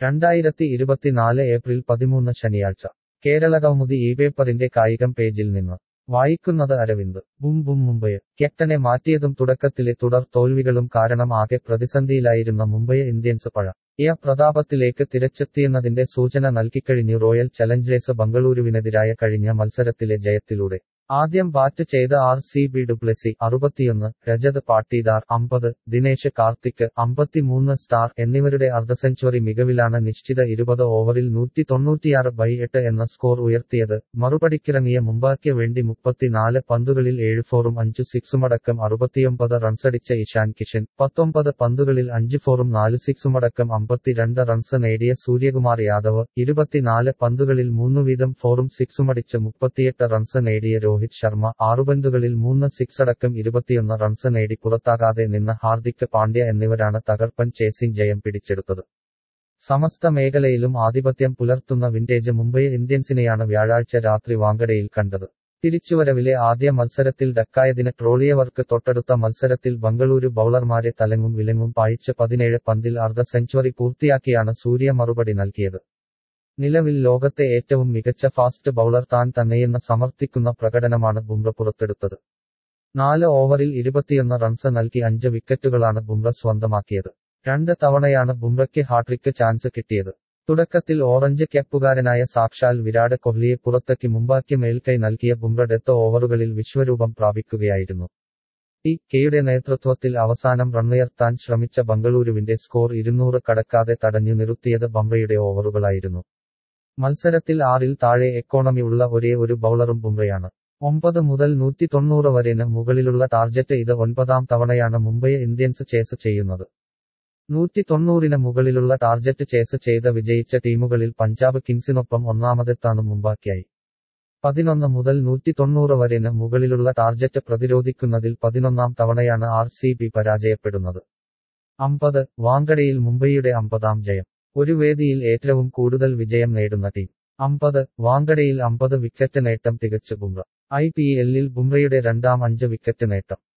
രണ്ടായിരത്തി ഇരുപത്തിനാല് ഏപ്രിൽ പതിമൂന്ന് ശനിയാഴ്ച കേരള കൗമുദി ഈ പേപ്പറിന്റെ കായികം പേജിൽ നിന്ന് വായിക്കുന്നത് അരവിന്ദ് ബും ബും മുംബൈ ക്യാപ്റ്റനെ മാറ്റിയതും തുടക്കത്തിലെ തുടർ തോൽവികളും കാരണം ആകെ പ്രതിസന്ധിയിലായിരുന്ന മുംബൈ ഇന്ത്യൻസ് പഴ യ പ്രതാപത്തിലേക്ക് തിരച്ചെത്തിയെന്നതിന്റെ സൂചന നൽകിക്കഴിഞ്ഞു റോയൽ ചലഞ്ചേഴ്സ് ബംഗളൂരുവിനെതിരായ കഴിഞ്ഞ മത്സരത്തിലെ ജയത്തിലൂടെ ആദ്യം ബാറ്റ് ചെയ്ത ആർ സി ബി ഡുപ്ലസി അറുപത്തിയൊന്ന് രജത് പാട്ടീദാർ അമ്പത് ദിനേശ് കാർത്തിക് അമ്പത്തിമൂന്ന് സ്റ്റാർ എന്നിവരുടെ അർദ്ധ സെഞ്ചുറി മികവിലാണ് നിശ്ചിത ഇരുപത് ഓവറിൽ നൂറ്റി തൊണ്ണൂറ്റിയാറ് ബൈ എട്ട് എന്ന സ്കോർ ഉയർത്തിയത് മറുപടിക്കിറങ്ങിയ മുംബൈക്ക് വേണ്ടി മുപ്പത്തിനാല് പന്തുകളിൽ ഏഴ് ഫോറും അഞ്ചു സിക്സുമടക്കം അറുപത്തിയൊമ്പത് റൺസടിച്ച ഇഷാൻ കിഷൻ പത്തൊമ്പത് പന്തുകളിൽ അഞ്ച് ഫോറും നാല് സിക്സുമടക്കം അമ്പത്തിരണ്ട് റൺസ് നേടിയ സൂര്യകുമാർ യാദവ് ഇരുപത്തിനാല് പന്തുകളിൽ മൂന്നു വീതം ഫോറും സിക്സുമടിച്ച് മുപ്പത്തിയെട്ട് റൺസ് നേടിയ രോഹിത് ശർമ്മ ആറുപന്തുകളിൽ മൂന്ന് സിക്സ് അടക്കം ഇരുപത്തിയൊന്ന് റൺസ് നേടി പുറത്താകാതെ നിന്ന ഹാർദിക് പാണ്ഡ്യ എന്നിവരാണ് തകർപ്പൻ ചേസിംഗ് ജയം പിടിച്ചെടുത്തത് സമസ്ത മേഖലയിലും ആധിപത്യം പുലർത്തുന്ന വിന്റേജ് മുംബൈ ഇന്ത്യൻസിനെയാണ് വ്യാഴാഴ്ച രാത്രി വാങ്കഡയിൽ കണ്ടത് തിരിച്ചുവരവിലെ ആദ്യ മത്സരത്തിൽ ഡക്കായതിന് ട്രോളിയവർക്ക് തൊട്ടടുത്ത മത്സരത്തിൽ ബംഗളൂരു ബൌളർമാരെ തലങ്ങും വിലങ്ങും പായിച്ച് പതിനേഴ് പന്തിൽ അർദ്ധ സെഞ്ചുറി പൂർത്തിയാക്കിയാണ് സൂര്യ മറുപടി നൽകിയത് നിലവിൽ ലോകത്തെ ഏറ്റവും മികച്ച ഫാസ്റ്റ് ബൌളർ താൻ തന്നെയെന്ന് സമർത്ഥിക്കുന്ന പ്രകടനമാണ് ബുംറ പുറത്തെടുത്തത് നാല് ഓവറിൽ ഇരുപത്തിയൊന്ന് റൺസ് നൽകി അഞ്ച് വിക്കറ്റുകളാണ് ബുംറ സ്വന്തമാക്കിയത് രണ്ട് തവണയാണ് ബുംറയ്ക്ക് ഹാട്രിക്ക് ചാൻസ് കിട്ടിയത് തുടക്കത്തിൽ ഓറഞ്ച് ക്യാപ്പുകാരനായ സാക്ഷാൽ വിരാട് കോഹ്ലിയെ പുറത്തേക്ക് മുമ്പാക്കി മേൽക്കൈ നൽകിയ ബുംറ ഡെത്ത് ഓവറുകളിൽ വിശ്വരൂപം പ്രാപിക്കുകയായിരുന്നു ടി കെയുടെ നേതൃത്വത്തിൽ അവസാനം റണ്ണുയർത്താൻ ശ്രമിച്ച ബംഗളൂരുവിന്റെ സ്കോർ ഇരുന്നൂറ് കടക്കാതെ തടഞ്ഞു നിർത്തിയത് ബംറയുടെ ഓവറുകളായിരുന്നു മത്സരത്തിൽ ആറിൽ താഴെ എക്കോണമി ഉള്ള ഒരേ ഒരു ബൌളറും ബുംറയാണ് ഒമ്പത് മുതൽ നൂറ്റി തൊണ്ണൂറ് വരെന് മുകളിലുള്ള ടാർജറ്റ് ഇത് ഒൻപതാം തവണയാണ് മുംബൈ ഇന്ത്യൻസ് ചേസ് ചെയ്യുന്നത് നൂറ്റി തൊണ്ണൂറിന് മുകളിലുള്ള ടാർജറ്റ് ചേസ് ചെയ്ത് വിജയിച്ച ടീമുകളിൽ പഞ്ചാബ് കിങ്സിനൊപ്പം ഒന്നാമതെത്താനും മുമ്പാക്കിയായി പതിനൊന്ന് മുതൽ നൂറ്റി തൊണ്ണൂറ് വരെന് മുകളിലുള്ള ടാർജറ്റ് പ്രതിരോധിക്കുന്നതിൽ പതിനൊന്നാം തവണയാണ് ആർ സി ബി പരാജയപ്പെടുന്നത് അമ്പത് വാങ്കഡയിൽ മുംബൈയുടെ അമ്പതാം ജയം ഒരു വേദിയിൽ ഏറ്റവും കൂടുതൽ വിജയം നേടുന്ന ടീം അമ്പത് വാങ്കഡയിൽ അമ്പത് വിക്കറ്റ് നേട്ടം തികച്ചു ബുംറ ഐ പി എല്ലിൽ ബുംറയുടെ രണ്ടാം അഞ്ച് വിക്കറ്റ് നേട്ടം